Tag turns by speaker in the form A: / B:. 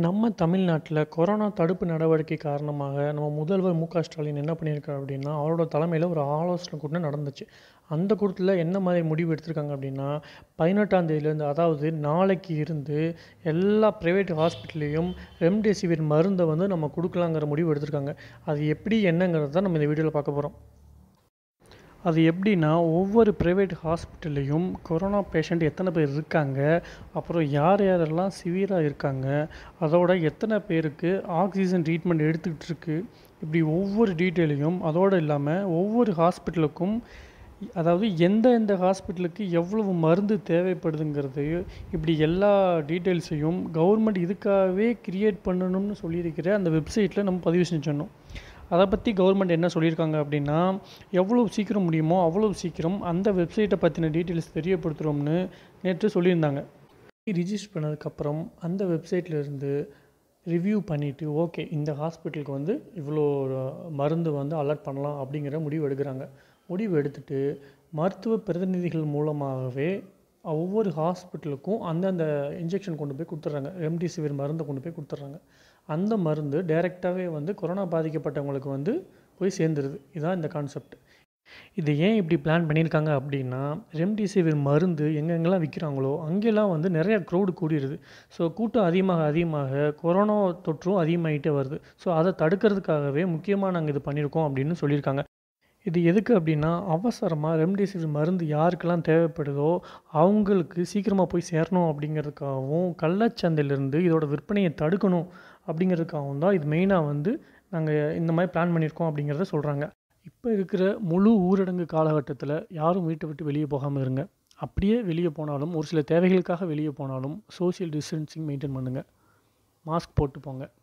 A: நம்ம தமிழ்நாட்டில் கொரோனா தடுப்பு நடவடிக்கை காரணமாக நம்ம முதல்வர் மு க ஸ்டாலின் என்ன பண்ணியிருக்காரு அப்படின்னா அவரோட தலைமையில் ஒரு ஆலோசனை கூட்டம் நடந்துச்சு அந்த கூட்டத்தில் என்ன மாதிரி முடிவு எடுத்திருக்காங்க அப்படின்னா பதினெட்டாம் தேதியிலேருந்து அதாவது நாளைக்கு இருந்து எல்லா ப்ரைவேட் ஹாஸ்பிட்டல்லையும் ரெம்டெசிவிர் மருந்தை வந்து நம்ம கொடுக்கலாங்கிற முடிவு எடுத்திருக்காங்க அது எப்படி என்னங்கிறத தான் நம்ம இந்த வீடியோவில் பார்க்க போகிறோம் அது எப்படின்னா ஒவ்வொரு ப்ரைவேட் ஹாஸ்பிட்டல்லையும் கொரோனா பேஷண்ட் எத்தனை பேர் இருக்காங்க அப்புறம் யார் யாரெல்லாம் சிவியராக இருக்காங்க அதோட எத்தனை பேருக்கு ஆக்சிஜன் ட்ரீட்மெண்ட் எடுத்துக்கிட்டு இருக்கு இப்படி ஒவ்வொரு டீட்டெயிலையும் அதோடு இல்லாமல் ஒவ்வொரு ஹாஸ்பிட்டலுக்கும் அதாவது எந்த எந்த ஹாஸ்பிட்டலுக்கு எவ்வளவு மருந்து தேவைப்படுதுங்கிறது இப்படி எல்லா டீட்டெயில்ஸையும் கவர்மெண்ட் இதுக்காகவே கிரியேட் பண்ணணும்னு சொல்லியிருக்கிற அந்த வெப்சைட்டில் நம்ம பதிவு செஞ்சிடணும் அதை பற்றி கவர்மெண்ட் என்ன சொல்லியிருக்காங்க அப்படின்னா எவ்வளோ சீக்கிரம் முடியுமோ அவ்வளோ சீக்கிரம் அந்த வெப்சைட்டை பற்றின டீட்டெயில்ஸ் தெரியப்படுத்துகிறோம்னு நேற்று சொல்லியிருந்தாங்க ரிஜிஸ்டர் பண்ணதுக்கப்புறம் அந்த வெப்சைட்டில் இருந்து ரிவ்யூ பண்ணிவிட்டு ஓகே இந்த ஹாஸ்பிட்டலுக்கு வந்து இவ்வளோ மருந்து வந்து அலர்ட் பண்ணலாம் அப்படிங்கிற முடிவு எடுக்கிறாங்க முடிவு எடுத்துட்டு மருத்துவ பிரதிநிதிகள் மூலமாகவே ஒவ்வொரு ஹாஸ்பிட்டலுக்கும் அந்தந்த இன்ஜெக்ஷன் கொண்டு போய் கொடுத்துட்றாங்க ரெம்டெசிவிர் மருந்தை கொண்டு போய் கொடுத்துட்றாங்க அந்த மருந்து டைரெக்டாகவே வந்து கொரோனா பாதிக்கப்பட்டவங்களுக்கு வந்து போய் சேர்ந்துருது இதுதான் இந்த கான்செப்ட் இது ஏன் இப்படி பிளான் பண்ணியிருக்காங்க அப்படின்னா ரெம்டெசிவிர் மருந்து எங்கெங்கெல்லாம் விற்கிறாங்களோ அங்கெல்லாம் வந்து நிறைய க்ரௌடு கூடிடுது ஸோ கூட்டம் அதிகமாக அதிகமாக கொரோனா தொற்றும் அதிகமாகிட்டே வருது ஸோ அதை தடுக்கிறதுக்காகவே முக்கியமாக நாங்கள் இது பண்ணியிருக்கோம் அப்படின்னு சொல்லியிருக்காங்க இது எதுக்கு அப்படின்னா அவசரமாக ரெம்டெசிவிர் மருந்து யாருக்கெல்லாம் தேவைப்படுதோ அவங்களுக்கு சீக்கிரமாக போய் சேரணும் அப்படிங்கிறதுக்காகவும் கள்ளச்சந்தையிலேருந்து இதோட விற்பனையை தடுக்கணும் அப்படிங்கிறதுக்காகவும் தான் இது மெயினாக வந்து நாங்கள் இந்த மாதிரி பிளான் பண்ணியிருக்கோம் அப்படிங்கிறத சொல்கிறாங்க இப்போ இருக்கிற முழு ஊரடங்கு காலகட்டத்தில் யாரும் வீட்டை விட்டு வெளியே போகாமல் இருங்க அப்படியே வெளியே போனாலும் ஒரு சில தேவைகளுக்காக வெளியே போனாலும் சோஷியல் டிஸ்டன்சிங் மெயின்டைன் பண்ணுங்கள் மாஸ்க் போட்டு போங்க